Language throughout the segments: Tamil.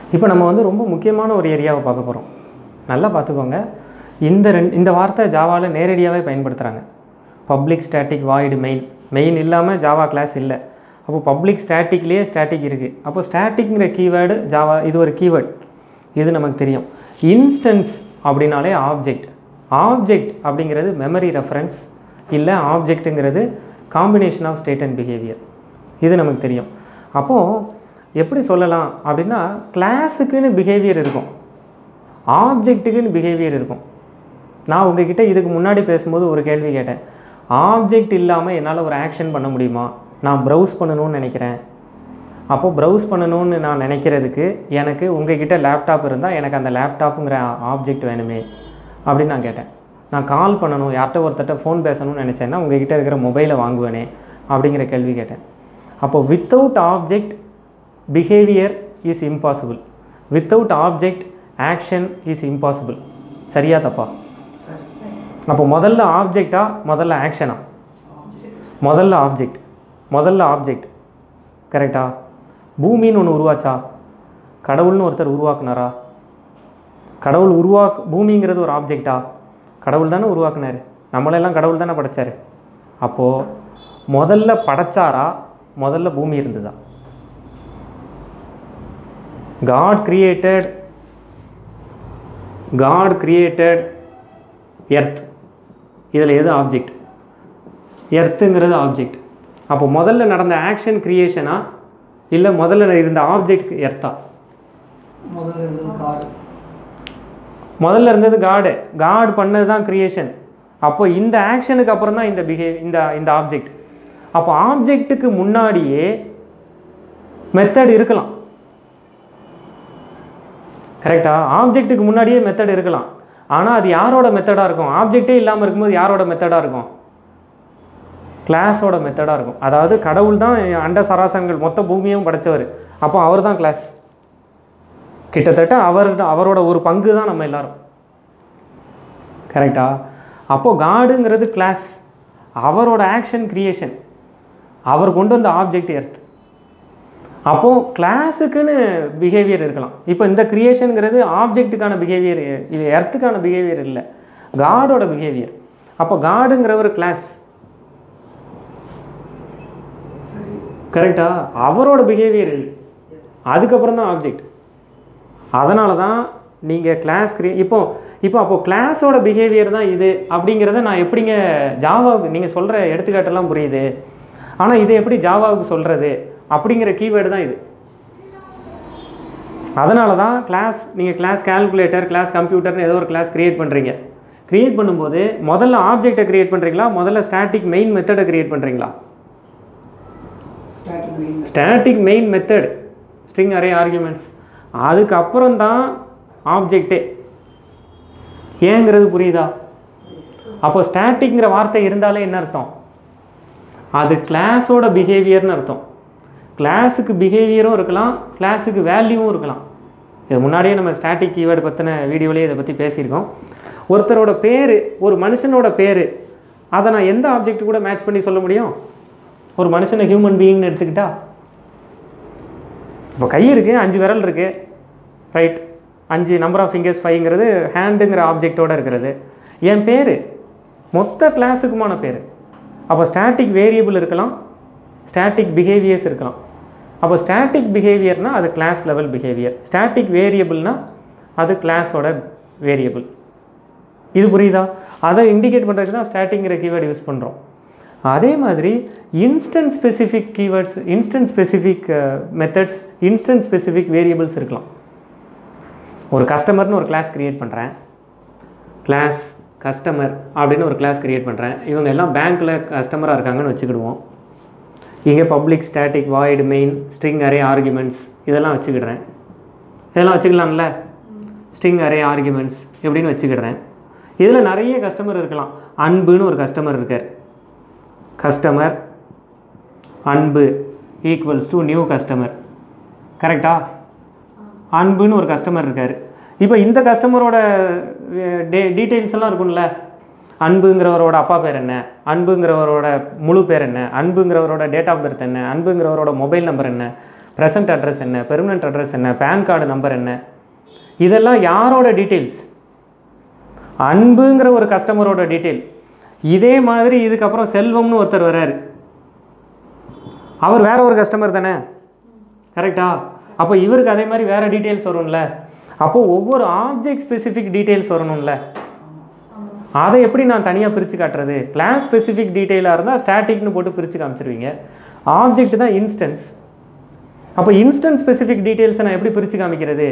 இப்போ நம்ம வந்து ரொம்ப முக்கியமான ஒரு ஏரியாவை பார்க்க போகிறோம் நல்லா பார்த்துக்கோங்க இந்த ரெண்டு இந்த வார்த்தை ஜாவாவில் நேரடியாகவே பயன்படுத்துகிறாங்க public static void main main இல்லாமல் ஜாவா கிளாஸ் இல்லை அப்போ பப்ளிக் ஸ்டாட்டிக்லேயே ஸ்டாட்டிக் இருக்குது அப்போ ஸ்டாட்டிக்ங்கிற கீவேர்டு ஜாவா இது ஒரு கீவேர்ட் இது நமக்கு தெரியும் இன்ஸ்டன்ஸ் அப்படின்னாலே ஆப்ஜெக்ட் ஆப்ஜெக்ட் அப்படிங்கிறது மெமரி ரெஃபரன்ஸ் இல்லை ஆப்ஜெக்ட்டுங்கிறது combination of state and behaviour இது நமக்கு தெரியும் அப்போது எப்படி சொல்லலாம் அப்படின்னா கிளாஸுக்குன்னு பிஹேவியர் இருக்கும் ஆப்ஜெக்ட்டுக்குன்னு பிஹேவியர் இருக்கும் நான் உங்ககிட்ட இதுக்கு முன்னாடி பேசும்போது ஒரு கேள்வி கேட்டேன் ஆப்ஜெக்ட் இல்லாமல் என்னால் ஒரு ஆக்ஷன் பண்ண முடியுமா நான் ப்ரௌஸ் பண்ணணும்னு நினைக்கிறேன் அப்போது ப்ரௌஸ் பண்ணணும்னு நான் நினைக்கிறதுக்கு எனக்கு உங்ககிட்ட லேப்டாப் இருந்தால் எனக்கு அந்த லேப்டாப்புங்கிற ஆப்ஜெக்ட் வேணுமே அப்படின்னு நான் கேட்டேன் நான் கால் பண்ணணும் யார்கிட்ட ஒருத்தட்ட ஃபோன் பேசணும்னு நினச்சேன்னா உங்ககிட்ட இருக்கிற மொபைலை வாங்குவேனே அப்படிங்கிற கேள்வி கேட்டேன் அப்போது without object behaviour is impossible without object action is impossible சரியா தப்பா அப்போ முதல்ல ஆப்ஜெக்டா முதல்ல ஆக்ஷனா முதல்ல ஆப்ஜெக்ட் முதல்ல ஆப்ஜெக்ட் கரெக்டா பூமின்னு ஒன்று உருவாச்சா கடவுள்னு ஒருத்தர் உருவாக்குனாரா கடவுள் உருவாக் பூமிங்கிறது ஒரு ஆப்ஜெக்டா கடவுள் தானே உருவாக்குனாரு நம்மளெல்லாம் கடவுள் தானே படைச்சாரு அப்போது முதல்ல படைச்சாரா முதல்ல பூமி இருந்ததா God created God created earth இதில் எது ஆப்ஜெக்ட் எர்த்துங்கிறது ஆப்ஜெக்ட் அப்போ முதல்ல நடந்த ஆக்ஷன் கிரியேஷனா இல்லை முதல்ல இருந்த ஆப்ஜெக்ட் எர்த்தா முதல்ல இருந்தது காடு முதல்ல இருந்தது காடு காட் பண்ணது தான் கிரியேஷன் அப்போ இந்த ஆக்ஷனுக்கு அப்புறம் தான் இந்த பிஹேவ் இந்த இந்த ஆப்ஜெக்ட் அப்போ ஆப்ஜெக்ட்டுக்கு முன்னாடியே மெத்தட் இருக்கலாம் கரெக்டா ஆப்ஜெக்ட்டுக்கு முன்னாடியே மெத்தட் இருக்கலாம் ஆனால் அது யாரோட மெத்தடாக இருக்கும் ஆப்ஜெக்டே இல்லாமல் இருக்கும்போது யாரோட மெத்தடாக இருக்கும் கிளாஸோட மெத்தடாக இருக்கும் அதாவது கடவுள் தான் அண்ட சராசரங்கள் மொத்த பூமியும் படைச்சவர் அப்போ அவர் தான் கிளாஸ் கிட்டத்தட்ட அவர் அவரோட ஒரு பங்கு தான் நம்ம எல்லாரும் கரெக்டா அப்போது காடுங்கிறது கிளாஸ் அவரோட ஆக்ஷன் கிரியேஷன் அவர் கொண்டு வந்த ஆப்ஜெக்ட் எர்த் அப்போது கிளாஸுக்குன்னு பிஹேவியர் இருக்கலாம் இப்போ இந்த கிரியேஷனுங்கிறது ஆப்ஜெக்ட்டுக்கான பிஹேவியர் இது எர்த்துக்கான பிஹேவியர் இல்லை காடோட பிஹேவியர் அப்போ காடுங்கிற ஒரு கிளாஸ் சரி கரெக்டா அவரோட பிஹேவியர் அதுக்கப்புறம் தான் ஆப்ஜெக்ட் அதனால தான் நீங்கள் கிளாஸ் கிரியே இப்போ இப்போ அப்போ கிளாஸோட பிஹேவியர் தான் இது அப்படிங்கிறத நான் எப்படிங்க ஜாவாவுக்கு நீங்கள் சொல்கிற எடுத்துக்காட்டெல்லாம் புரியுது ஆனால் இதை எப்படி ஜாவாவுக்கு சொல்கிறது அப்படிங்கிற கீவேர்டு தான் இது அதனால தான் கிளாஸ் நீங்கள் கிளாஸ் கால்குலேட்டர் கிளாஸ் கம்ப்யூட்டர்னு ஏதோ ஒரு கிளாஸ் க்ரியேட் பண்ணுறீங்க க்ரியேட் பண்ணும்போது முதல்ல ஆப்ஜெக்டை க்ரியேட் பண்ணுறீங்களா முதல்ல ஸ்டாட்டிக் மெயின் மெத்தடை க்ரியேட் பண்ணுறீங்களா starting main static main method string array arguments அதுக்கப்புறம் தான் ஆப்ஜெக்டே ஏங்கிறது புரியுதா அப்போ ஸ்டாட்டிக்ங்கிற வார்த்தை இருந்தாலே என்ன அர்த்தம் அது கிளாஸோட பிஹேவியர்னு அர்த்தம் கிளாஸுக்கு பிஹேவியரும் இருக்கலாம் கிளாஸுக்கு வேல்யூவும் இருக்கலாம் இது முன்னாடியே நம்ம ஸ்டாட்டிக் கீவேர்டு பற்றின வீடியோலேயே இதை பற்றி பேசியிருக்கோம் ஒருத்தரோட பேர் ஒரு மனுஷனோட பேர் அதை நான் எந்த ஆப்ஜெக்ட் கூட மேட்ச் பண்ணி சொல்ல முடியும் ஒரு மனுஷனை ஹியூமன் பீயிங்னு எடுத்துக்கிட்டா இப்போ கை இருக்குது அஞ்சு விரல் இருக்குது ரைட் அஞ்சு நம்பர் ஆஃப் ஃபிங்கர்ஸ் ஃபைவ்ங்கிறது ஹேண்டுங்கிற ஆப்ஜெக்டோட இருக்கிறது என் பேர் மொத்த கிளாஸுக்குமான பேர் அப்போ ஸ்டாட்டிக் வேரியபிள் இருக்கலாம் ஸ்டாட்டிக் பிஹேவியர்ஸ் இருக்கலாம் அப்போ ஸ்டாட்டிக் பிஹேவியர்னால் அது கிளாஸ் லெவல் பிஹேவியர் ஸ்டாட்டிக் வேரியபிள்னால் அது கிளாஸோட வேரியபிள் இது புரியுதா அதை இண்டிகேட் பண்ணுறதுக்கு தான் ஸ்டாட்டிங்கிற கீவேர்டு யூஸ் பண்ணுறோம் அதே மாதிரி instant specific keywords instant specific methods instant specific variables இருக்கலாம் ஒரு கஸ்டமர்னு ஒரு கிளாஸ் க்ரியேட் பண்ணுறேன் கிளாஸ் கஸ்டமர் அப்படின்னு ஒரு கிளாஸ் க்ரியேட் பண்ணுறேன் இவங்க எல்லாம் பேங்க்கில் கஸ்டமராக இருக்காங்கன்னு வச்சுக்கிடுவோம் இங்கே public static void main string array arguments இதெல்லாம் வச்சுக்கிடுறேன் இதெல்லாம் வச்சுக்கலாம்ல ஸ்ட்ரிங் அரே ஆர்குமெண்ட்ஸ் எப்படின்னு வச்சுக்கிடுறேன் இதில் நிறைய கஸ்டமர் இருக்கலாம் அன்புன்னு ஒரு கஸ்டமர் இருக்கார் கஸ்டமர் அன்பு ஈக்குவல்ஸ் டு நியூ கஸ்டமர் கரெக்டா அன்புன்னு ஒரு கஸ்டமர் இருக்கார் இப்போ இந்த கஸ்டமரோட டே டீட்டெயில்ஸ் எல்லாம் இருக்கும்ல அன்புங்கிறவரோட அப்பா பேர் என்ன அன்புங்கிறவரோட முழு பேர் என்ன அன்புங்கிறவரோட டேட் ஆஃப் பர்த் என்ன அன்புங்கிறவரோட மொபைல் நம்பர் என்ன ப்ரெசன்ட் அட்ரஸ் என்ன பெர்மனன்ட் அட்ரஸ் என்ன பேன் கார்டு நம்பர் என்ன இதெல்லாம் யாரோட டீட்டெயில்ஸ் அன்புங்கிற ஒரு கஸ்டமரோட டீட்டெயில் இதே மாதிரி இதுக்கப்புறம் செல்வம்னு ஒருத்தர் வராரு அவர் வேற ஒரு கஸ்டமர் தானே கரெக்டா அப்போ இவருக்கு அதே மாதிரி வேற டீட்டெயில்ஸ் வரும்ல அப்போ ஒவ்வொரு ஆப்ஜெக்ட் ஸ்பெசிஃபிக் டீட்டெயில்ஸ் வரணும்ல அதை எப்படி நான் தனியாக பிரித்து காட்டுறது கிளாஸ் ஸ்பெசிஃபிக் டீட்டெயிலாக இருந்தால் ஸ்டாட்டிக்னு போட்டு பிரித்து காமிச்சிருவீங்க ஆப்ஜெக்ட் தான் இன்ஸ்டன்ஸ் அப்போ இன்ஸ்டன்ஸ் ஸ்பெசிஃபிக் டீட்டெயில்ஸை நான் எப்படி பிரித்து காமிக்கிறது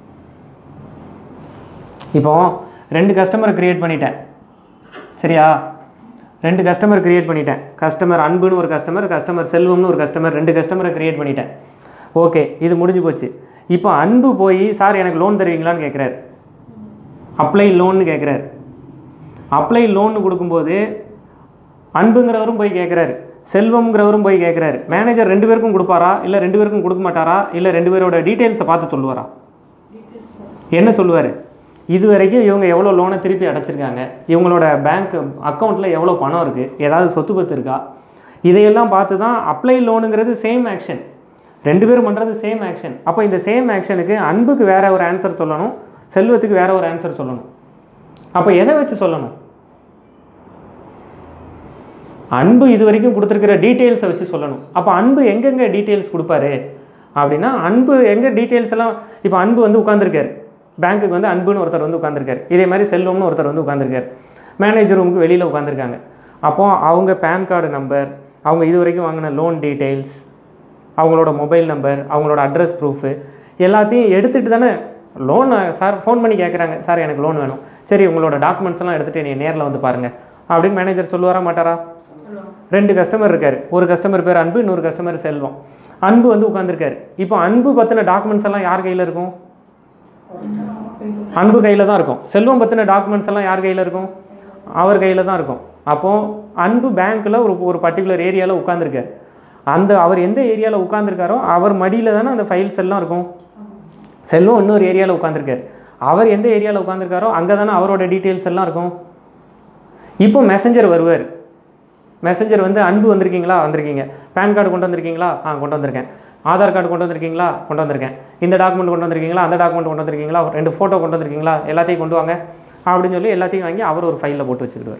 இப்போ ரெண்டு கஸ்டமரை க்ரியேட் பண்ணிட்டேன் சரியா ரெண்டு கஸ்டமர் க்ரியேட் பண்ணிட்டேன் கஸ்டமர் அன்புன்னு ஒரு கஸ்டமர் கஸ்டமர் செல்வம்னு ஒரு கஸ்டமர் ரெண்டு கஸ்டமரை க்ரியேட் பண்ணிட்டேன் ஓகே இது முடிஞ்சு போச்சு இப்போ அன்பு போய் சார் எனக்கு லோன் தருவீங்களான்னு கேட்குறாரு அப்ளை லோன்னு கேட்குறாரு அப்ளை லோன்னு கொடுக்கும்போது அன்புங்கிறவரும் போய் கேட்குறாரு செல்வம்ங்கிறவரும் போய் கேட்குறாரு மேனேஜர் ரெண்டு பேருக்கும் கொடுப்பாரா இல்லை ரெண்டு பேருக்கும் கொடுக்க மாட்டாரா இல்லை ரெண்டு பேரோட டீட்டெயில்ஸை பார்த்து சொல்லுவாரா என்ன சொல்லுவார் இது வரைக்கும் இவங்க எவ்வளோ லோனை திருப்பி அடைச்சிருக்காங்க இவங்களோட பேங்க் அக்கௌண்ட்டில் எவ்வளோ பணம் இருக்குது ஏதாவது சொத்து பத்து இருக்கா இதையெல்லாம் பார்த்து தான் அப்ளை லோனுங்கிறது சேம் ஆக்ஷன் ரெண்டு பேரும் பண்ணுறது சேம் ஆக்ஷன் அப்போ இந்த சேம் ஆக்ஷனுக்கு அன்புக்கு வேற ஒரு ஆன்சர் சொல்லணும் செல்வத்துக்கு வேற ஒரு ஆன்சர் சொல்லணும் அப்போ எதை வச்சு சொல்லணும் அன்பு இது வரைக்கும் கொடுத்துருக்கிற டீட்டெயில்ஸை வச்சு சொல்லணும் அப்போ அன்பு எங்கெங்கே டீட்டெயில்ஸ் கொடுப்பாரு அப்படின்னா அன்பு எங்கே டீட்டெயில்ஸ் எல்லாம் இப்போ அன்பு வந்து உட்காந்துருக்காரு பேங்க்குக்கு வந்து அன்புன்னு ஒருத்தர் வந்து உட்காந்துருக்காரு இதே மாதிரி செல்வம்னு ஒருத்தர் வந்து உட்காந்துருக்காரு மேனேஜர் ரூமுக்கு வெளியில் உட்காந்துருக்காங்க அப்போ அவங்க பேன் கார்டு நம்பர் அவங்க இது வரைக்கும் வாங்கின லோன் டீட்டெயில்ஸ் அவங்களோட மொபைல் நம்பர் அவங்களோட அட்ரஸ் ப்ரூஃபு எல்லாத்தையும் எடுத்துகிட்டு தானே லோன் சார் ஃபோன் பண்ணி கேட்குறாங்க சார் எனக்கு லோன் வேணும் சரி உங்களோட டாக்குமெண்ட்ஸ் எல்லாம் எடுத்துகிட்டு நீ நேரில் வந்து பாருங்கள் அப்படின்னு மேனேஜர் சொல்லுவாரா மாட்டாரா ரெண்டு கஸ்டமர் இருக்கார் ஒரு கஸ்டமர் பேர் அன்பு இன்னொரு கஸ்டமர் செல்வம் அன்பு வந்து உட்காந்துருக்காரு இப்போ அன்பு பற்றின டாக்குமெண்ட்ஸ் எல்லாம் யார் கையில் இருக்கும் அன்பு கையில் தான் இருக்கும் செல்வம் பற்றின டாக்குமெண்ட்ஸ் எல்லாம் யார் கையில் இருக்கும் அவர் கையில் தான் இருக்கும் அப்போது அன்பு பேங்க்கில் ஒரு ஒரு பர்டிகுலர் ஏரியாவில் உட்காந்துருக்காரு அந்த அவர் எந்த ஏரியாவில் உட்காந்துருக்காரோ அவர் மடியில் தானே அந்த ஃபைல்ஸ் எல்லாம் இருக்கும் செல்வம் இன்னொரு ஏரியாவில் உட்காந்துருக்காரு அவர் எந்த ஏரியாவில் உட்காந்துருக்காரோ அங்கே தானே அவரோட டீட்டெயில்ஸ் எல்லாம் இருக்கும் இப்போ மெசஞ்சர் வருவார் மெசஞ்சர் வந்து அன்பு வந்திருக்கீங்களா வந்திருக்கீங்க பேன் கார்டு கொண்டு வந்திருக்கீங்களா ஆ கொண்டு வந்திருக்கேன் ஆதார் கார்டு கொண்டு வந்திருக்கீங்களா கொண்டு வந்திருக்கேன் இந்த டாக்குமெண்ட் கொண்டு வந்திருக்கீங்களா அந்த டாக்குமெண்ட் கொண்டு வந்திருக்கீங்களா ரெண்டு ஃபோட்டோ கொண்டு வந்திருக்கீங்களா எல்லாத்தையும் கொண்டு வாங்க அப்படின்னு சொல்லி எல்லாத்தையும் வாங்கி அவர் ஒரு ஃபைலில் போட்டு வச்சுக்கிடுவார்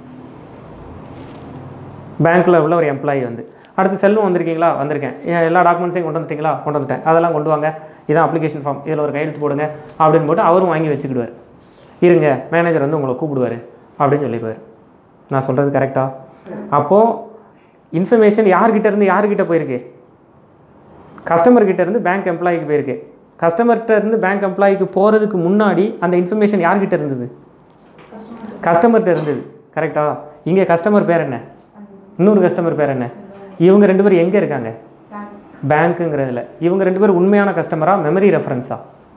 பேங்க்கில் உள்ள ஒரு எம்ப்ளாயி வந்து அடுத்து செல்வம் வந்திருக்கீங்களா வந்திருக்கேன் ஏன் எல்லா டாக்குமெண்ட்ஸையும் கொண்டு வந்துட்டீங்களா கொண்டு வந்துட்டேன் அதெல்லாம் கொண்டு வாங்க இதான் அப்ளிகேஷன் ஃபார்ம் இதில் ஒரு கையெழுத்து போடுங்க அப்படின்னு போட்டு அவரும் வாங்கி வச்சுக்கிடுவார் இருங்க மேனேஜர் வந்து உங்களை கூப்பிடுவார் அப்படின்னு சொல்லிடுவார் நான் சொல்கிறது கரெக்டா அப்போது இன்ஃபர்மேஷன் யார்கிட்ட இருந்து யார்கிட்ட போயிருக்கு கஸ்டமர் கிட்ட இருந்து பேங்க் எம்ப்ளாய்க்கு போயிருக்கு கஸ்டமர்கிட்ட இருந்து பேங்க் எம்ப்ளாய்க்கு போகிறதுக்கு முன்னாடி அந்த இன்ஃபர்மேஷன் யார்கிட்ட இருந்தது கஸ்டமர்கிட்ட இருந்தது கரெக்டா இங்கே கஸ்டமர் பேர் என்ன இன்னொரு கஸ்டமர் பேர் என்ன இவங்க ரெண்டு பேரும் எங்கே இருக்காங்க பேங்க்குங்கிறதுல இவங்க ரெண்டு பேரும் உண்மையான கஸ்டமரா மெமரி ரெஃபரன்ஸா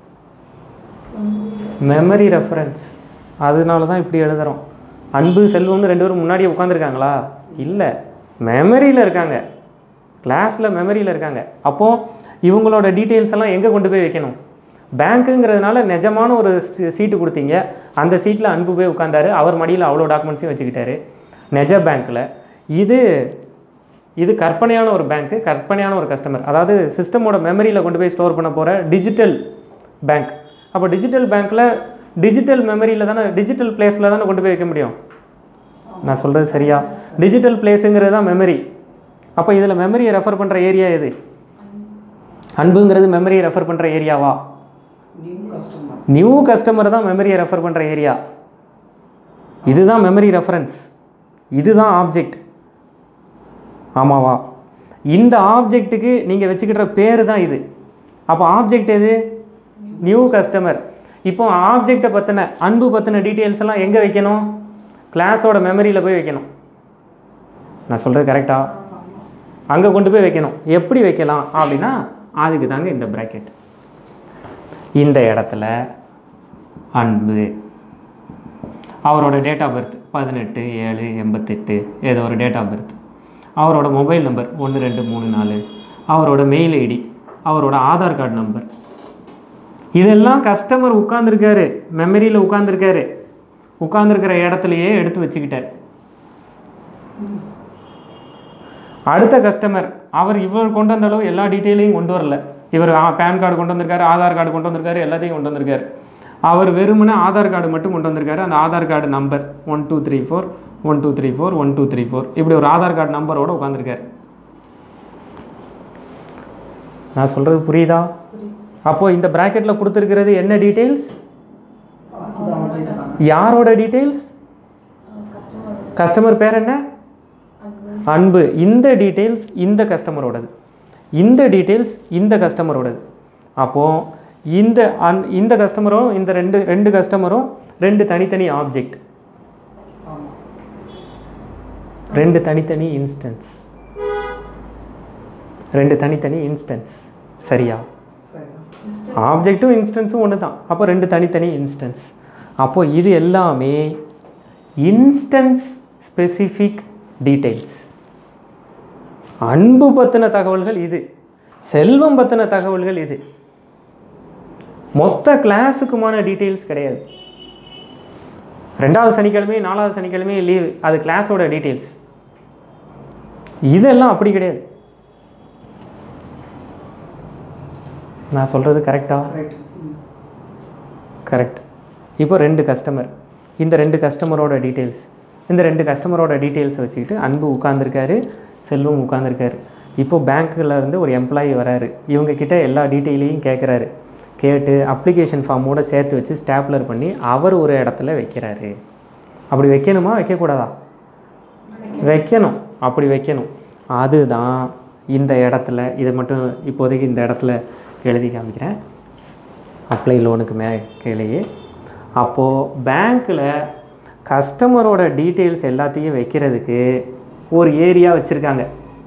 மெமரி ரெஃபரன்ஸ் அதனால தான் இப்படி எழுதுகிறோம் அன்பு செல்வம்னு ரெண்டு பேரும் முன்னாடியே உட்காந்துருக்காங்களா இல்லை மெமரியில் இருக்காங்க கிளாஸில் மெமரியில் இருக்காங்க அப்போது இவங்களோட டீட்டெயில்ஸ் எல்லாம் எங்கே கொண்டு போய் வைக்கணும் பேங்க்குங்கிறதுனால நிஜமான ஒரு சீட்டு கொடுத்தீங்க அந்த சீட்டில் அன்பு போய் உட்காந்தாரு அவர் மடியில் அவ்வளோ டாக்குமெண்ட்ஸையும் வச்சுக்கிட்டாரு நிஜ பேங்க்கில் இது இது கற்பனையான ஒரு பேங்க்கு கற்பனையான ஒரு கஸ்டமர் அதாவது சிஸ்டமோட மெமரியில் கொண்டு போய் ஸ்டோர் பண்ண போகிற டிஜிட்டல் பேங்க் அப்போ டிஜிட்டல் பேங்க்கில் டிஜிட்டல் மெமரியில் தானே டிஜிட்டல் பிளேஸில் தானே கொண்டு போய் வைக்க முடியும் நான் சொல்கிறது சரியா டிஜிட்டல் பிளேஸுங்கிறது தான் மெமரி அப்போ இதில் மெமரியை ரெஃபர் பண்ணுற ஏரியா எது அன்புங்கிறது மெமரியை ரெஃபர் பண்ணுற ஏரியாவா நியூ கஸ்டமர் நியூ கஸ்டமர் தான் மெமரியை ரெஃபர் பண்ணுற ஏரியா இதுதான் மெமரி ரெஃபரன்ஸ் இதுதான் ஆப்ஜெக்ட் ஆமாவா இந்த ஆப்ஜெக்ட்டுக்கு நீங்கள் வச்சுக்கிற பேர் தான் இது அப்போ ஆப்ஜெக்ட் எது நியூ கஸ்டமர் இப்போ ஆப்ஜெக்டை பற்றின அன்பு பற்றின டீட்டெயில்ஸ் எல்லாம் எங்கே வைக்கணும் கிளாஸோட மெமரியில் போய் வைக்கணும் நான் சொல்கிறது கரெக்டா அங்கே கொண்டு போய் வைக்கணும் எப்படி வைக்கலாம் அப்படின்னா அதுக்கு தாங்க இந்த ப்ராக்கெட் இந்த இடத்துல அன்பு அவரோட டேட் ஆஃப் பர்த் பதினெட்டு ஏழு எண்பத்தெட்டு ஏதோ ஒரு டேட் ஆஃப் பர்த் அவரோட மொபைல் நம்பர் ஒன்று ரெண்டு மூணு நாலு அவரோட மெயில் ஐடி அவரோட ஆதார் கார்டு நம்பர் இதெல்லாம் கஸ்டமர் உட்காந்துருக்காரு மெமரியில் உட்காந்துருக்காரு உட்காந்துருக்கிற இடத்துலையே எடுத்து வச்சுக்கிட்டார் அடுத்த கஸ்டமர் அவர் இவர் கொண்டு வந்த அளவு எல்லா டீட்டெயிலையும் கொண்டு வரல இவர் பேன் கார்டு கொண்டு வந்திருக்காரு ஆதார் கார்டு கொண்டு வந்திருக்காரு எல்லாத்தையும் கொண்டு வந்திருக்காரு அவர் வெறுமனே ஆதார் கார்டு மட்டும் கொண்டு வந்திருக்காரு அந்த Aadhaar card number one two three four one two three four one two three four இப்படி ஒரு ஆதார் கார்டு நம்பரோட உட்காந்துருக்காரு நான் சொல்கிறது புரியுதா அப்போது இந்த ப்ராக்கெட்டில் கொடுத்துருக்கிறது என்ன டீட்டெயில்ஸ் அது அவர்கிட்ட தான் யாரோட டீட்டெயில்ஸ் கஸ்டமர் பேர் என்ன அன்பு இந்த டீட்டெயில்ஸ் இந்த கஸ்டமரோடது இந்த டீட்டெயில்ஸ் இந்த கஸ்டமரோடது அப்போது இந்த அன் இந்த கஸ்டமரும் இந்த ரெண்டு ரெண்டு கஸ்டமரும் ரெண்டு தனித்தனி ஆப்ஜெக்ட் ஆமாம் ரெண்டு தனித்தனி இன்ஸ்டன்ஸ் ரெண்டு தனித்தனி இன்ஸ்டன்ஸ் சரியா சரிதான் ஆப்ஜெக்ட்டும் இன்ஸ்டன்ஸும் ஒன்று தான் அப்போ ரெண்டு தனித்தனி இன்ஸ்டன்ஸ் அப்போது இது எல்லாமே இன்ஸ்டன்ஸ் ஸ்பெசிஃபிக் டீட்டெயில்ஸ் அன்பு பற்றின தகவல்கள் இது செல்வம் பற்றின தகவல்கள் இது மொத்த கிளாஸுக்குமான டீட்டெயில்ஸ் கிடையாது ரெண்டாவது சனிக்கிழமை நாலாவது சனிக்கிழமை லீவு அது கிளாஸோட டீட்டெயில்ஸ் இதெல்லாம் அப்படி கிடையாது நான் சொல்கிறது கரெக்டா கரெக்ட் கரெக்ட் இப்போ ரெண்டு கஸ்டமர் இந்த ரெண்டு கஸ்டமரோட டீட்டெயில்ஸ் இந்த ரெண்டு கஸ்டமரோட டீட்டெயில்ஸை வச்சுக்கிட்டு அன்பு உட்காந்துருக்காரு செல்வம் உட்காந்துருக்காரு இப்போ பேங்க்கில் இருந்து ஒரு எம்ப்ளாயி வராரு இவங்க கிட்ட எல்லா டீட்டெயிலையும் கேட்குறாரு கேட்டு அப்ளிகேஷன் ஃபார்மோட சேர்த்து வச்சு ஸ்டாப்லர் பண்ணி அவர் ஒரு இடத்துல வைக்கிறாரு அப்படி வைக்கணுமா வைக்கக்கூடாதா வைக்கணும் அப்படி வைக்கணும் அதுதான் இந்த இடத்துல இதை மட்டும் இப்போதைக்கு இந்த இடத்துல எழுதி காமிக்கிறேன் அப்ளை லோனுக்கு மே கீழேயே அப்போது பேங்க்கில் கஸ்டமரோட டீட்டெயில்ஸ் எல்லாத்தையும் வைக்கிறதுக்கு ஒரு ஏரியா வச்சுருக்காங்க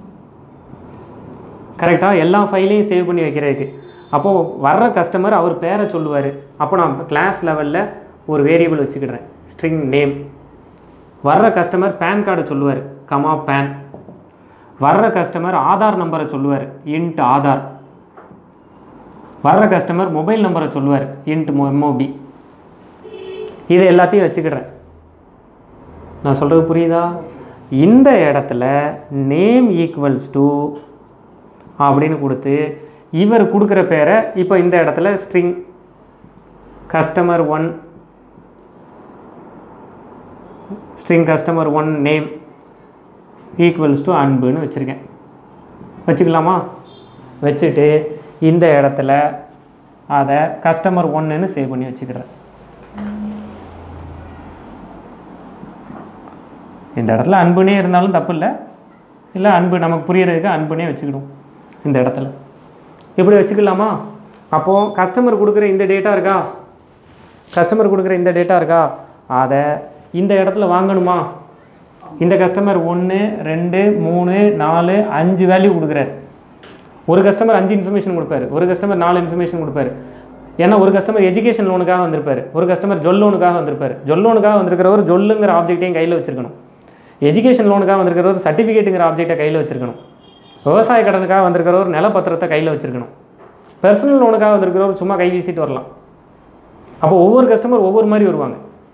கரெக்டாக எல்லா ஃபைலையும் சேவ் பண்ணி வைக்கிறதுக்கு அப்போது வர்ற கஸ்டமர் அவர் பேரை சொல்லுவார் அப்போ நான் கிளாஸ் லெவலில் ஒரு வேரியபிள் வச்சுக்கிடுறேன் ஸ்ட்ரிங் நேம் வர்ற கஸ்டமர் பேன் கார்டு சொல்லுவார் கமா பேன் வர்ற கஸ்டமர் ஆதார் நம்பரை சொல்லுவார் இன்ட் ஆதார் வர்ற கஸ்டமர் மொபைல் நம்பரை சொல்லுவார் இன்ட் எம்ஓபி இது எல்லாத்தையும் வச்சுக்கிடுறேன் நான் சொல்கிறது புரியுதா இந்த இடத்துல நேம் ஈக்குவல்ஸ் டு அப்படின்னு கொடுத்து இவர் கொடுக்குற பேரை இப்போ இந்த இடத்துல string customer one string customer one name equals to அன்புன்னு வச்சுருக்கேன் வச்சுக்கலாமா வச்சுட்டு இந்த இடத்துல அதை கஸ்டமர் ஒன்றுன்னு சேவ் பண்ணி வச்சுக்கிறேன் இந்த இடத்துல அன்புனே இருந்தாலும் தப்பு இல்லை இல்லை அன்பு நமக்கு புரியறதுக்கு அன்புனே வச்சுக்கிடும் இந்த இடத்துல இப்படி வச்சுக்கலாமா அப்போது கஸ்டமர் கொடுக்குற இந்த டேட்டா இருக்கா கஸ்டமர் கொடுக்குற இந்த டேட்டா இருக்கா அதை இந்த இடத்துல வாங்கணுமா இந்த கஸ்டமர் ஒன்று ரெண்டு மூணு நாலு அஞ்சு வேல்யூ கொடுக்குறாரு ஒரு கஸ்டமர் அஞ்சு இன்ஃபர்மேஷன் கொடுப்பாரு ஒரு கஸ்டமர் நாலு இன்ஃபர்மேஷன் கொடுப்பாரு ஏன்னா ஒரு கஸ்டமர் எஜுகேஷன் லோனுக்காக வந்திருப்பாரு ஒரு கஸ்டமர் ஜொல் லோனுக்காக வந்திருப்பாரு ஜொல் லோனுக்காக வந்திருக்கிறவர் ஜொல்லுங்கிற ஆப்ஜெக்டையும் கையில் வச்சிருக்கணும் எஜுகேஷன் லோனுக்காக வந்திருக்கிறவர் சர்டிஃபிகேட்டுங்கிற ஆப்ஜெக்டை கையில் வச்சிருக்கணும் விவசாய கடனுக்காக வந்திருக்கிறவர் நிலப்பத்திரத்தை கையில் வச்சிருக்கணும் பர்சனல் லோனுக்காக வந்திருக்கிறவர் சும்மா கை வீசிட்டு வரலாம் அப்போ ஒவ்வொரு கஸ்டமர் ஒவ்வொரு மாதிரி வருவாங்க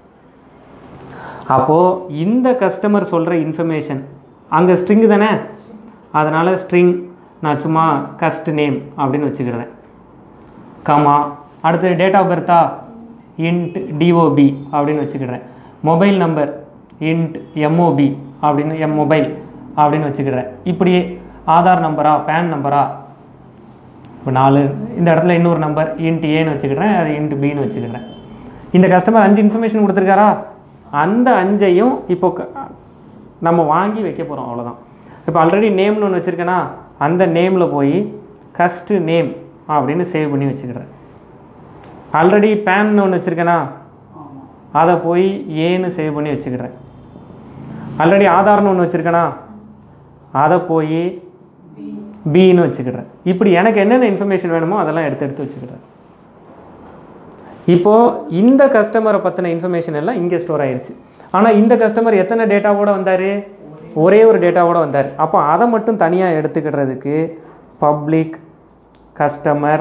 அப்போது இந்த கஸ்டமர் சொல்கிற இன்ஃபர்மேஷன் அங்கே ஸ்ட்ரிங் தானே அதனால் ஸ்ட்ரிங் நான் சும்மா கஸ்ட் நேம் அப்படின்னு வச்சுக்கிறேன் கமா அடுத்தது டேட் ஆஃப் பர்த்தா இன்ட் டிஓபி அப்படின்னு வச்சுக்கிறேன் மொபைல் நம்பர் இன்ட் எம்ஓபி அப்படின்னு எம் மொபைல் அப்படின்னு வச்சுக்கிறேன் இப்படியே ஆதார் நம்பரா பேன் நம்பரா இப்போ நாலு இந்த இடத்துல இன்னொரு நம்பர் இன்ட் ஏன்னு வச்சுக்கிறேன் அது இன்ட் பின்னு வச்சுக்கிறேன் இந்த கஸ்டமர் அஞ்சு இன்ஃபர்மேஷன் கொடுத்துருக்காரா அந்த அஞ்சையும் இப்போ க- நம்ம வாங்கி வைக்க போகிறோம் அவ்வளோதான் இப்போ ஆல்ரெடி நேம்னு ஒன்று வச்சுருக்கேனா அந்த நேமில் போய் கஸ்ட்டு நேம் அப்படின்னு சேவ் பண்ணி வச்சுக்கிறேன் ஆல்ரெடி பேன் ஒன்று வச்சுருக்கேனா ஆமாம் அதை போய் ஏன்னு சேவ் பண்ணி வச்சுக்கிறேன் ஆல்ரெடி ஆதார்னு ஒன்று வச்சுருக்கேனா அதை போய் பின்னு வச்சுக்கிறேன் இப்படி எனக்கு என்னென்ன இன்ஃபர்மேஷன் வேணுமோ அதெல்லாம் எடுத்து எடுத்து வச்சுக்கிறேன் இப்போது இந்த கஸ்டமரை பற்றின இன்ஃபர்மேஷன் எல்லாம் இங்கே ஸ்டோர் ஆயிருச்சு ஆனால் இந்த கஸ்டமர் எத்தனை டேட்டாவோட வந்தார் ஒரே ஒரு டேட்டாவோட வந்தார் அப்போ அதை மட்டும் தனியாக எடுத்துக்கிடுறதுக்கு பப்ளிக் கஸ்டமர்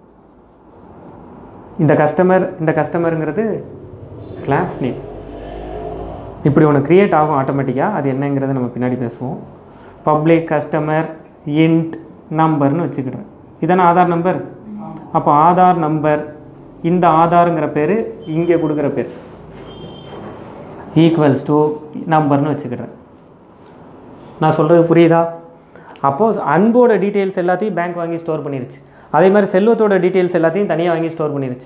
இந்த கஸ்டமர் இந்த கஸ்டமருங்கிறது கிளாஸ் நேம் இப்படி ஒன்று க்ரியேட் ஆகும் ஆட்டோமேட்டிக்காக அது என்னங்கிறத நம்ம பின்னாடி பேசுவோம் பப்ளிக் கஸ்டமர் இன்ட் நம்பர்னு வச்சுக்கிடுறேன் இதானே ஆதார் நம்பர் அப்போ ஆதார் நம்பர் இந்த ஆதாருங்கிற பேர் இங்கே கொடுக்குற பேர் ஈக்குவல்ஸ் டு நம்பர்னு வச்சுக்கிடுறேன் நான் சொல்கிறது புரியுதா அப்போது அன்போட டீட்டெயில்ஸ் எல்லாத்தையும் பேங்க் வாங்கி ஸ்டோர் பண்ணிருச்சு அதே மாதிரி செல்வத்தோட டீட்டெயில்ஸ் எல்லாத்தையும் தனியாக வாங்கி ஸ்டோர் பண்ணிருச்சு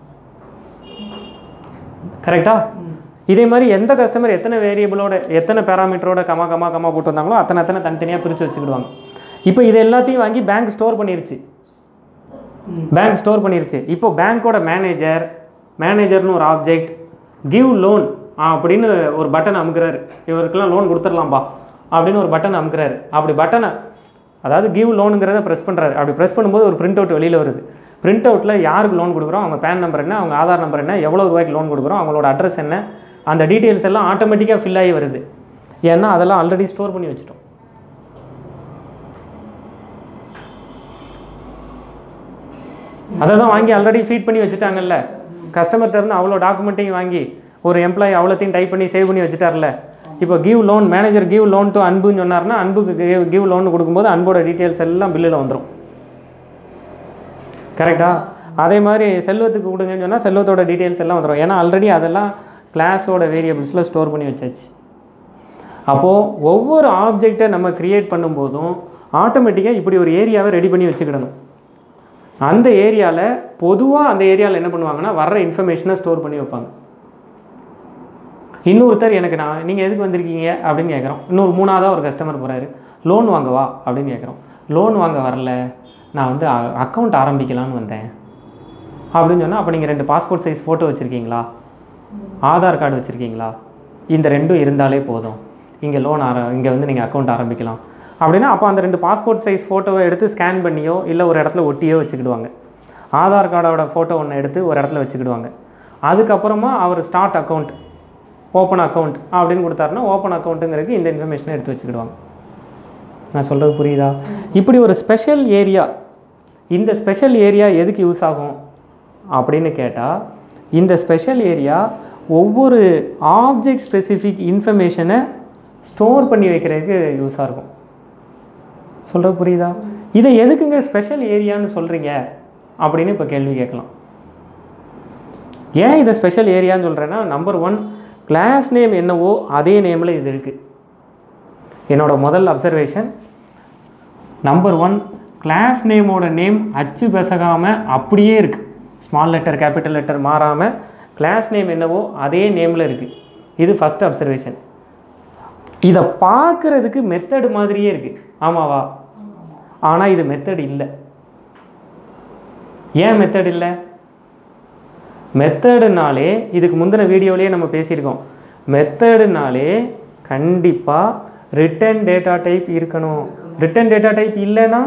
கரெக்டா இதே மாதிரி எந்த கஸ்டமர் எத்தனை வேரியபிளோட எத்தனை பேராமீட்டரோட கமா கமா கமா போட்டு வந்தாங்களோ அத்தனை அத்தனை தனித்தனியாக பிரித்து வச்சுக்கிடுவாங்க இப்போ இது எல்லாத்தையும் வாங்கி பேங்க் ஸ்டோர் பண்ணிருச்சு பேங்க் ஸ்டோர் பண்ணிருச்சு இப்போ பேங்க்கோட மேனேஜர் மேனேஜர்னு ஒரு ஆப்ஜெக்ட் கிவ் லோன் அப்படின்னு ஒரு பட்டன் அமுக்குறாரு இவருக்கெல்லாம் லோன் கொடுத்துடலாம்பா அப்படின்னு ஒரு பட்டன் அமுக்குறாரு அப்படி பட்டனை அதாவது கிவ் லோனுங்கிறத ப்ரெஸ் பண்ணுறாரு அப்படி ப்ரெஸ் பண்ணும்போது ஒரு பிரிண்ட் அவுட் வெளியில் வருது பிரிண்ட் அவுட்டில் யாருக்கு லோன் கொடுக்குறோம் அவங்க பேன் நம்பர் என்ன அவங்க ஆதார் நம்பர் என்ன எவ்வளோ ரூபாய்க்கு லோன் கொடுக்குறோம் அவங்களோட அட்ரஸ் என்ன அந்த டீட்டெயில்ஸ் எல்லாம் ஆட்டோமேட்டிக்காக ஃபில் ஆகி வருது ஏன்னா அதெல்லாம் ஆல்ரெடி ஸ்டோர் பண்ணி வச்சுட்டோம் அதை தான் வாங்கி ஆல்ரெடி ஃபீட் பண்ணி வச்சுட்டாங்கல்ல கஸ்டமர்கிட்ட இருந்து அவ்வளோ டாக்குமெண்ட்டையும் வாங்கி ஒரு எம்ப்ளாயி அவ்வளோத்தையும் டைப் பண்ணி சேவ் பண்ணி வச்சுட்டார்ல இப்போ give loan manager give loan to அன்புன்னு சொன்னார்னா அன்புக்கு கிவ் கிவ் லோன் கொடுக்கும்போது அன்போட டீட்டெயில்ஸ் எல்லாம் பில்லில் வந்துடும் கரெக்டா அதே மாதிரி செல்வத்துக்கு கொடுங்கன்னு சொன்னால் செல்வத்தோட டீட்டெயில்ஸ் எல்லாம் வந்துடும் ஏன்னா ஆல்ரெடி அதெல்லாம் கிளாஸோட வேரியபிள்ஸில் ஸ்டோர் பண்ணி வச்சாச்சு அப்போது ஒவ்வொரு ஆப்ஜெக்டை நம்ம க்ரியேட் பண்ணும்போதும் ஆட்டோமேட்டிக்காக இப்படி ஒரு ஏரியாவை ரெடி பண்ணி வச்சுக்கிடணும் அந்த ஏரியாவில் பொதுவாக அந்த ஏரியாவில் என்ன பண்ணுவாங்கன்னா வர்ற இன்ஃபர்மேஷனை ஸ்டோர் பண்ணி வைப்பாங்க இன்னொருத்தர் எனக்கு நான் நீங்கள் எதுக்கு வந்திருக்கீங்க அப்படின்னு கேட்குறோம் இன்னொரு மூணாவதாக ஒரு கஸ்டமர் போகிறாரு லோன் வாங்கவா அப்படின்னு கேட்குறோம் லோன் வாங்க வரல நான் வந்து அக்கௌண்ட் ஆரம்பிக்கலான்னு வந்தேன் அப்படின்னு சொன்னால் அப்போ நீங்கள் ரெண்டு பாஸ்போர்ட் சைஸ் ஃபோட்டோ வச்சுருக்கீங்களா ஆதார் கார்டு வச்சுருக்கீங்களா இந்த ரெண்டும் இருந்தாலே போதும் இங்கே லோன் ஆர இங்கே வந்து நீங்கள் அக்கௌண்ட் ஆரம்பிக்கலாம் அப்படின்னா அப்போ அந்த ரெண்டு பாஸ்போர்ட் சைஸ் ஃபோட்டோவை எடுத்து ஸ்கேன் பண்ணியோ இல்லை ஒரு இடத்துல ஒட்டியோ வச்சுக்கிடுவாங்க ஆதார் கார்டோட ஃபோட்டோ ஒன்று எடுத்து ஒரு இடத்துல வச்சுக்கிடுவாங்க அதுக்கப்புறமா அவர் ஸ்டார்ட் அக்கௌண்ட் ஓப்பன் அக்கௌண்ட் அப்படின்னு கொடுத்தாருன்னா ஓப்பன் அக்கௌண்ட்டுங்கிறதுக்கு இந்த இன்ஃபர்மேஷனை எடுத்து வச்சுக்கிடுவாங்க நான் சொல்கிறது புரியுதா இப்படி ஒரு ஸ்பெஷல் ஏரியா இந்த ஸ்பெஷல் ஏரியா எதுக்கு யூஸ் ஆகும் அப்படின்னு கேட்டால் இந்த ஸ்பெஷல் ஏரியா ஒவ்வொரு ஆப்ஜெக்ட் ஸ்பெசிஃபிக் இன்ஃபர்மேஷனை ஸ்டோர் பண்ணி வைக்கிறதுக்கு யூஸாக இருக்கும் சொல்கிறது புரியுதா இதை எதுக்குங்க ஸ்பெஷல் ஏரியான்னு சொல்கிறீங்க அப்படின்னு இப்போ கேள்வி கேட்கலாம் ஏன் இதை ஸ்பெஷல் ஏரியான்னு சொல்கிறேன்னா நம்பர் ஒன் கிளாஸ் நேம் என்னவோ அதே நேமில் இது இருக்குது என்னோட முதல் அப்சர்வேஷன் நம்பர் ஒன் கிளாஸ் நேமோட நேம் அச்சு பெசகாமல் அப்படியே இருக்குது ஸ்மால் லெட்டர் கேபிட்டல் லெட்டர் மாறாமல் கிளாஸ் நேம் என்னவோ அதே நேமில் இருக்குது இது ஃபஸ்ட் அப்சர்வேஷன் இதை பார்க்குறதுக்கு மெத்தடு மாதிரியே இருக்குது ஆமாவா ஆனால் இது மெத்தட் இல்லை ஏன் மெத்தட் இல்லை மெத்தடுனாலே இதுக்கு முந்தின வீடியோலேயே நம்ம பேசியிருக்கோம் மெத்தடுனாலே கண்டிப்பாக ரிட்டன் டேட்டா டைப் இருக்கணும் ரிட்டன் டேட்டா டைப் இல்லைன்னா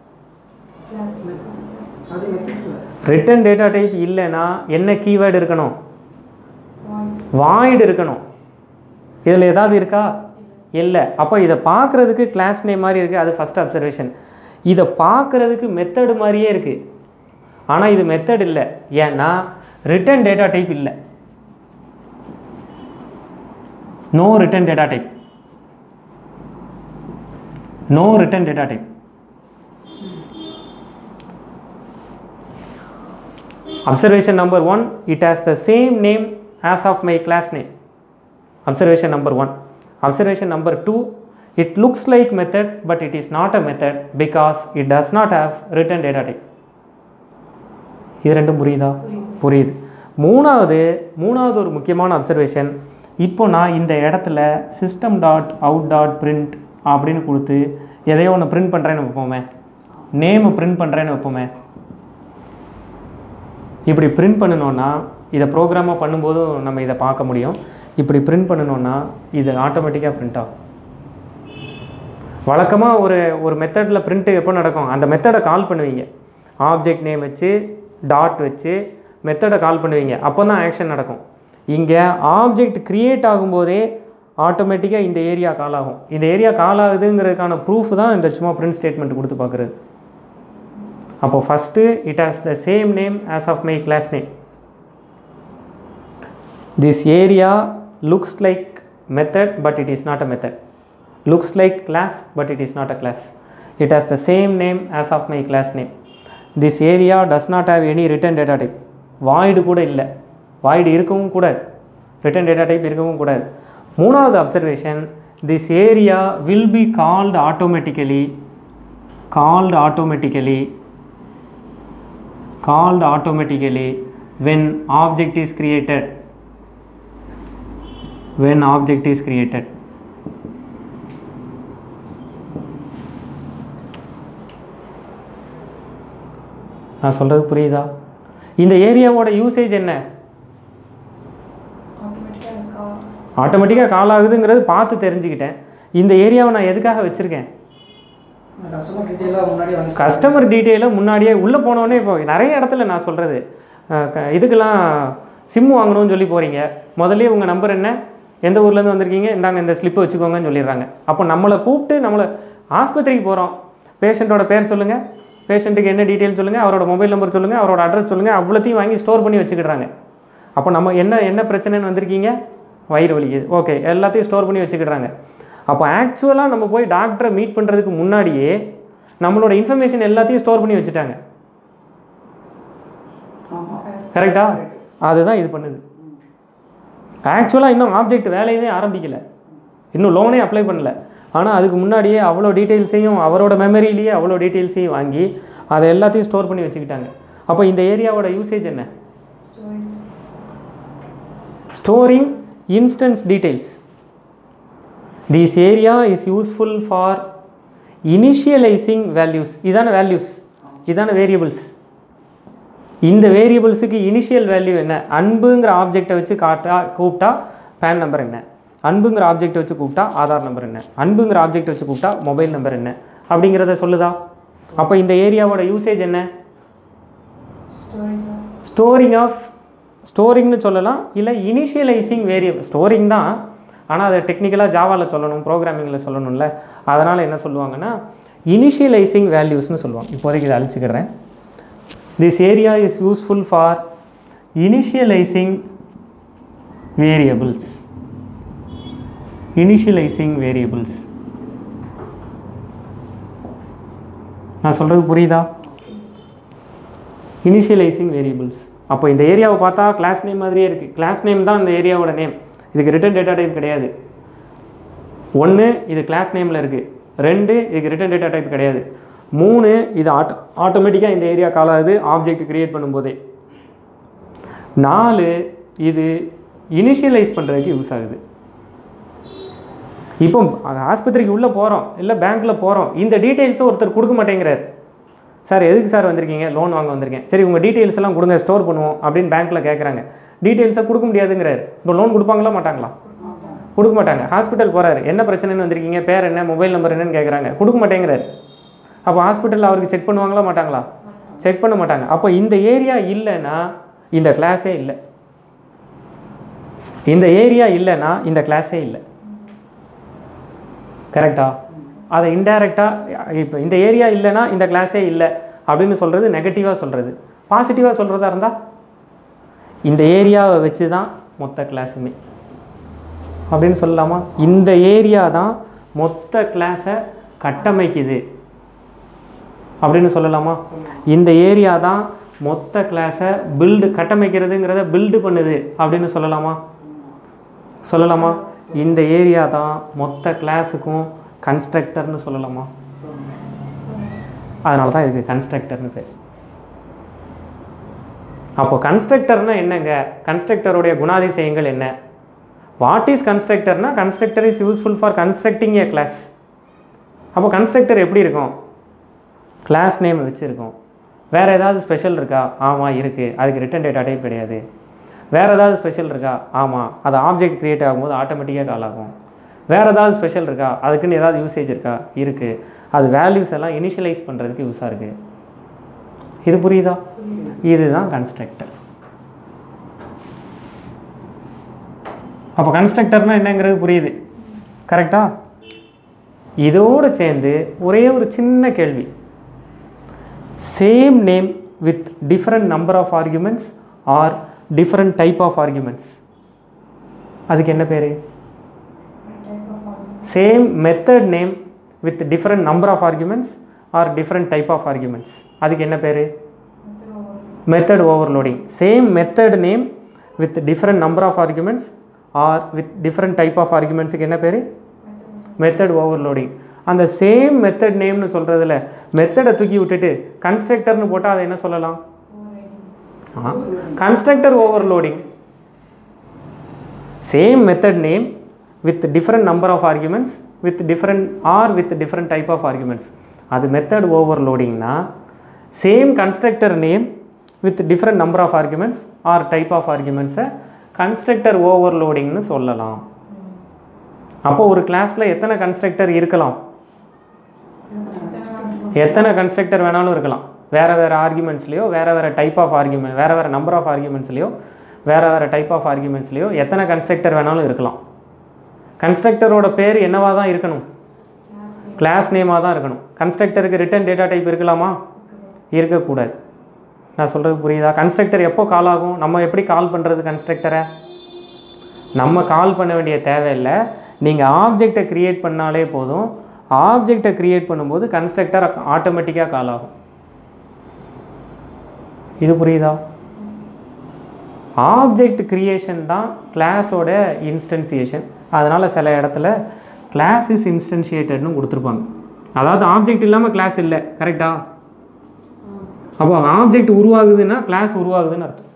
அது மெத்தட்ல ரிட்டன் டேட்டா டைப் இல்லைன்னா என்ன கீவேர்டு இருக்கணும் வாய்டு இருக்கணும் இதில் ஏதாவது இருக்கா இல்லை அப்போ இதை பார்க்குறதுக்கு கிளாஸ் நேம் மாதிரி இருக்குது அது ஃபஸ்ட் அப்சர்வேஷன் இதை பார்க்குறதுக்கு மெத்தடு மாதிரியே இருக்குது ஆனால் இது மெத்தட் இல்லை ஏன்னா ரிட்டன் டேட்டா டைப் இல்லை no return data type no return data type Observation number one, it has the same name as of my class name. Observation number one. Observation number two, it looks like method, but it is not a method because it does not have written data type. இது ரெண்டும் புரியுதா புரியுது மூணாவது மூணாவது ஒரு முக்கியமான அப்சர்வேஷன் இப்போ நான் இந்த இடத்துல system dot out dot print அப்படின்னு கொடுத்து எதையோ ஒன்று பிரிண்ட் பண்ணுறேன்னு வைப்போமே நேமு பிரிண்ட் பண்ணுறேன்னு வைப்போமே இப்படி பிரிண்ட் பண்ணணுன்னா இதை ப்ரோக்ராமாக பண்ணும்போதும் நம்ம இதை பார்க்க முடியும் இப்படி பிரிண்ட் பண்ணணுன்னா இது ஆட்டோமேட்டிக்காக பிரிண்ட் ஆகும் வழக்கமாக ஒரு ஒரு மெத்தடில் பிரிண்ட்டு எப்போ நடக்கும் அந்த மெத்தடை கால் பண்ணுவீங்க ஆப்ஜெக்ட் நேம் வச்சு டாட் வச்சு மெத்தடை கால் பண்ணுவீங்க அப்போ தான் ஆக்ஷன் நடக்கும் இங்கே ஆப்ஜெக்ட் க்ரியேட் ஆகும்போதே ஆட்டோமேட்டிக்காக இந்த ஏரியா கால் ஆகும் இந்த ஏரியா கால் ஆகுதுங்கிறதுக்கான ப்ரூஃப் தான் இந்த சும்மா பிரிண்ட் ஸ்டேட்மெண்ட் கொடுத்து பார்க்குறது அப்போ first it has the same name as of my class name this area looks like method but it is not a method looks like class but it is not a class it has the same name as of my class name this area does not have any written data type void கூட இல்லை void இருக்கவும் கூடாது written data type இருக்கவும் கூடாது மூணாவது observation this area will be called automatically called automatically called automatically when object is created when object is created நான் சொல்கிறது புரியுதா இந்த ஏரியாவோட யூசேஜ் என்ன ஆட்டோமேட்டிக்காக இருக்கா ஆட்டோமேட்டிக்காக கால் ஆகுதுங்கிறது பார்த்து தெரிஞ்சுக்கிட்டேன் இந்த ஏரியாவை நான் எதுக்காக வச்சுருக்கேன் கஸ்டமர் டீட்டெயிலாக முன்னாடி வந்து கஸ்டமர் டீட்டெயிலை முன்னாடியே உள்ளே போனோடனே இப்போ நிறைய இடத்துல நான் சொல்கிறது இதுக்கெல்லாம் சிம் வாங்கணும்னு சொல்லி போகிறீங்க முதல்ல உங்கள் நம்பர் என்ன எந்த ஊர்லேருந்து வந்திருக்கீங்க இந்தாங்க இந்த ஸ்லிப்பை வச்சுக்கோங்கன்னு சொல்லிடுறாங்க அப்போ நம்மளை கூப்பிட்டு நம்மளை ஆஸ்பத்திரிக்கு போகிறோம் பேஷண்ட்டோட பேர் சொல்லுங்கள் பேஷண்ட்டுக்கு என்ன டீட்டெயில் சொல்லுங்கள் அவரோட மொபைல் நம்பர் சொல்லுங்கள் அவரோட அட்ரஸ் சொல்லுங்கள் அவ்வளோத்தையும் வாங்கி ஸ்டோர் பண்ணி வச்சுக்கிடுறாங்க அப்போ நம்ம என்ன என்ன பிரச்சனைன்னு வந்திருக்கீங்க வயிறு வலிக்குது ஓகே எல்லாத்தையும் ஸ்டோர் பண்ணி வச்சுக்கிடுறாங்க அப்போ ஆக்சுவலாக நம்ம போய் டாக்டரை மீட் பண்ணுறதுக்கு முன்னாடியே நம்மளோட இன்ஃபர்மேஷன் எல்லாத்தையும் ஸ்டோர் பண்ணி வச்சுட்டாங்க ஆமாம் கரெக்டா அதுதான் இது பண்ணுது ஆக்சுவலாக இன்னும் ஆப்ஜெக்ட் வேலையவே ஆரம்பிக்கல இன்னும் லோனே அப்ளை பண்ணல ஆனால் அதுக்கு முன்னாடியே அவ்வளோ டீட்டெயில்ஸையும் அவரோட மெமரியிலேயே அவ்வளோ டீட்டெயில்ஸையும் வாங்கி அதை எல்லாத்தையும் ஸ்டோர் பண்ணி வச்சுக்கிட்டாங்க அப்போ இந்த ஏரியாவோட யூசேஜ் என்ன storage storing instance details this area is useful for initialising values இதான வேல்யூஸ் இதான வேரியபிள்ஸ் இந்த வேரியபிள்ஸுக்கு இனிஷியல் வேல்யூ என்ன அன்புங்கிற ஆப்ஜெக்டை வச்சு காட்டா கூப்பிட்டா பேன் நம்பர் என்ன அன்புங்கிற ஆப்ஜெக்டை வச்சு கூப்பிட்டா ஆதார் நம்பர் என்ன அன்புங்கிற ஆப்ஜெக்ட் வச்சு கூப்பிட்டா மொபைல் நம்பர் என்ன அப்படிங்கிறத சொல்லுதா அப்போ இந்த ஏரியாவோட யூசேஜ் என்ன ஸ்டோரேஜ் ஸ்டோரிங் ஆஃப் ஸ்டோரிங்னு சொல்லலாம் இல்லை இனிஷியலைசிங் வேரியபிள் ஸ்டோரிங் தான் ஆனால் அதை டெக்னிக்கலாக ஜாவாவில் சொல்லணும் ப்ரோக்ராமிங்கில் சொல்லணும்ல அதனால் என்ன சொல்லுவாங்கன்னா இனிஷியலைசிங் வேல்யூஸ்னு சொல்லுவாங்க இப்போதைக்கு இதை அழிச்சுக்கிறேன் this area is useful for initializing variables initializing variables நான் சொல்கிறது புரியுதா இனிஷியலைசிங் வேரியபிள்ஸ் அப்போ இந்த ஏரியாவை பார்த்தா கிளாஸ் நேம் மாதிரியே இருக்குது கிளாஸ் நேம் தான் இந்த ஏரியாவோட நேம் இதுக்கு ரிட்டன் டேட்டா டைப் கிடையாது ஒன்று இது கிளாஸ் நேமில் இருக்குது ரெண்டு இதுக்கு ரிட்டன் டேட்டா டைப் கிடையாது மூணு இது ஆட்டோ ஆட்டோமேட்டிக்காக இந்த ஏரியா கால் ஆகுது ஆப்ஜெக்ட் கிரியேட் பண்ணும்போதே நாலு இது இனிஷியலைஸ் பண்ணுறதுக்கு யூஸ் ஆகுது இப்போ ஆஸ்பத்திரிக்கு உள்ளே போகிறோம் இல்லை பேங்க்கில் போகிறோம் இந்த டீட்டெயில்ஸை ஒருத்தர் கொடுக்க மாட்டேங்கிறார் சார் எதுக்கு சார் வந்திருக்கீங்க லோன் வாங்க வந்திருக்கேன் சரி உங்கள் டீட்டெயில்ஸ் எல்லாம் கொடுங்க ஸ்டோர் பண்ணுவோம் அப்படின்னு பேங்க்கில் கேட்குறாங்க டீட்டெயில்ஸை கொடுக்க முடியாதுங்கிறார் இப்போ லோன் கொடுப்பாங்களா மாட்டாங்களா கொடுக்க மாட்டாங்க ஹாஸ்பிட்டல் போகிறாரு என்ன பிரச்சனைன்னு வந்திருக்கீங்க பேர் என்ன மொபைல் நம்பர் என்னன்னு கேட்குறாங்க கொடுக்க மாட்டேங்கிறாரு அப்போ ஹாஸ்பிட்டலில் அவருக்கு செக் பண்ணுவாங்களா மாட்டாங்களா செக் பண்ண மாட்டாங்க அப்போ இந்த ஏரியா இல்லைன்னா இந்த கிளாஸே இல்லை இந்த ஏரியா இல்லைன்னா இந்த கிளாஸே இல்லை கரெக்டா அதை இன்டைரக்டாக இப்போ இந்த ஏரியா இல்லைன்னா இந்த கிளாஸே இல்லை அப்படின்னு சொல்கிறது நெகட்டிவாக சொல்கிறது பாசிட்டிவாக சொல்கிறதா இருந்தால் இந்த ஏரியாவை வச்சு தான் மொத்த கிளாஸுமே அப்படின்னு சொல்லலாமா இந்த ஏரியா தான் மொத்த கிளாஸை கட்டமைக்குது அப்படின்னு சொல்லலாமா இந்த ஏரியா தான் மொத்த கிளாஸை பில்டு கட்டமைக்கிறதுங்கிறத பில்டு பண்ணுது அப்படின்னு சொல்லலாமா சொல்லலாமா இந்த ஏரியா தான் மொத்த கிளாஸுக்கும் கன்ஸ்ட்ரக்டர்னு சொல்லலாமா அதனால தான் இதுக்கு கன்ஸ்ட்ரக்டர்னு பேர் அப்போ கன்ஸ்ட்ரக்டர்னா என்னங்க கன்ஸ்ட்ரக்டருடைய குணாதிசயங்கள் என்ன வாட் இஸ் கன்ஸ்ட்ரக்டர்னா constructor is useful for constructing a class அப்போ கன்ஸ்ட்ரக்டர் எப்படி இருக்கும் கிளாஸ் நேம் வச்சுருக்கோம் வேறு ஏதாவது ஸ்பெஷல் இருக்கா ஆமாம் இருக்குது அதுக்கு ரிட்டன் டேட்டா டைப் கிடையாது வேறு ஏதாவது ஸ்பெஷல் இருக்கா ஆமாம் அது ஆப்ஜெக்ட் க்ரியேட் ஆகும்போது ஆட்டோமேட்டிக்காக கால் ஆகும் வேறு ஏதாவது ஸ்பெஷல் இருக்கா அதுக்குன்னு ஏதாவது யூசேஜ் இருக்கா இருக்குது அது வேல்யூஸ் எல்லாம் இனிஷியலைஸ் பண்ணுறதுக்கு யூஸாக இருக்குது இது புரியுதா இதுதான் கன்ஸ்ட்ரக்டர் அப்போ கன்ஸ்ட்ரக்டர்னால் என்னங்கிறது புரியுது கரெக்டா இதோடு சேர்ந்து ஒரே ஒரு சின்ன கேள்வி same name with different number of arguments or different type of arguments அதுக்கு என்ன பேர் same method name with different number of arguments or different type of arguments அதுக்கு என்ன பேர் method overloading same method name with different number of arguments or with different type of ஆர்குமெண்ட்ஸுக்கு என்ன பேர் மெத்தட் ஓவர்லோடிங் அந்த சேம் மெத்தட் நேம்னு சொல்கிறதுல மெத்தடை தூக்கி விட்டுட்டு கன்ஸ்ட்ரக்டர்னு போட்டால் அதை என்ன சொல்லலாம் constructor overloading same method name with different number of arguments with different or with different type of arguments அது மெத்தட் ஓவர்லோடிங்னா same constructor name with different number of arguments or type of ஆர்குமெண்ட்ஸை கன்ஸ்ட்ரக்டர் ஓவர்லோடிங்னு சொல்லலாம் அப்போ ஒரு கிளாஸில் எத்தனை கன்ஸ்ட்ரக்டர் இருக்கலாம் எத்தனை கன்ஸ்ட்ரக்டர் வேணாலும் இருக்கலாம் வேறு வேறு ஆர்குமெண்ட்ஸ்லையோ வேறு வேறு டைப் ஆஃப் ஆர்குமெண்ட் வேறு வேறு நம்பர் ஆஃப் ஆர்குமெண்ட்ஸ்லையோ வேறு வேறு டைப் ஆஃப் ஆர்குமெண்ட்ஸ்லையோ எத்தனை கன்ஸ்ட்ரக்டர் வேணாலும் இருக்கலாம் கன்ஸ்ட்ரக்டரோட பேர் என்னவா தான் இருக்கணும் கிளாஸ் நேமாக தான் இருக்கணும் கன்ஸ்ட்ரக்டருக்கு ரிட்டன் டேட்டா டைப் இருக்கலாமா இருக்கக்கூடாது நான் சொல்கிறது புரியுதா கன்ஸ்ட்ரக்டர் எப்போ கால் ஆகும் நம்ம எப்படி கால் பண்ணுறது கன்ஸ்ட்ரக்டரை நம்ம கால் பண்ண வேண்டிய தேவையில்லை நீங்கள் ஆப்ஜெக்டை க்ரியேட் பண்ணாலே போதும் ஆப்ஜெக்டை க்ரியேட் பண்ணும்போது கன்ஸ்ட்ரக்டர் ஆட்டோமேட்டிக்காக கால் ஆகும் இது புரியுதா ஆப்ஜெக்ட் கிரியேஷன் தான் கிளாஸோட இன்ஸ்டன்சியேஷன் அதனால் சில இடத்துல கிளாஸ் இஸ் இன்ஸ்டன்ஷியேட்டட்னு கொடுத்துருப்பாங்க அதாவது ஆப்ஜெக்ட் இல்லாமல் கிளாஸ் இல்லை கரெக்டா அப்போ ஆப்ஜெக்ட் உருவாகுதுன்னா கிளாஸ் உருவாகுதுன்னு அர்த்தம்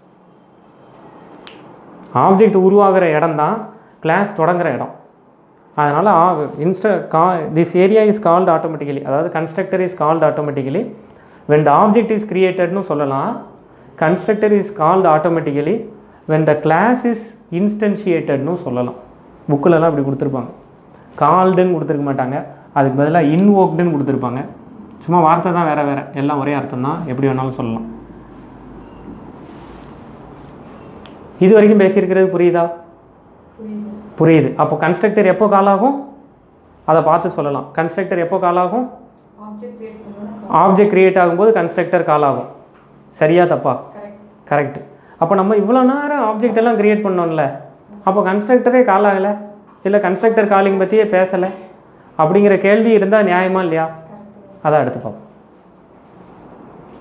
ஆப்ஜெக்ட் உருவாகிற இடம் தான் கிளாஸ் தொடங்குற இடம் அதனால் இன்ஸ்ட கா this area is called automatically அதாவது constructor is called automatically when the object இஸ் கிரியேட்டட்னு சொல்லலாம் constructor is called automatically when the class is இன்ஸ்டன்ஷியேட்டட்னு சொல்லலாம் புக்கிலலாம் இப்படி கொடுத்துருப்பாங்க கால்டுன்னு கொடுத்துருக்க மாட்டாங்க அதுக்கு பதிலாக இன்வோக்டுன்னு கொடுத்துருப்பாங்க சும்மா வார்த்தை தான் வேறு வேறு எல்லாம் ஒரே அர்த்தம் தான் எப்படி வேணாலும் சொல்லலாம் இது வரைக்கும் பேசியிருக்கிறது புரியுதா புரியுது அப்போ கன்ஸ்ட்ரக்டர் எப்போ கால் ஆகும் அதை பார்த்து சொல்லலாம் கன்ஸ்ட்ரக்டர் எப்போ கால் ஆகும் ஆப்ஜெக்ட் கிரியேட் பண்ணோன்னா ஆப்ஜெக்ட் கிரியேட் ஆகும்போது கன்ஸ்ட்ரக்டர் கால் ஆகும் சரியா தப்பா கரெக்ட் கரெக்ட் அப்போ நம்ம இவ்வளோ நேரம் ஆப்ஜெக்ட் எல்லாம் கிரியேட் பண்ணோம்ல அப்போ கன்ஸ்ட்ரக்டரே கால் ஆகலை இல்லை கன்ஸ்ட்ரக்டர் காலிங் பற்றியே பேசலை அப்படிங்கிற கேள்வி இருந்தால் நியாயமா இல்லையா கரெக்ட் அதை அடுத்து பார்ப்போம்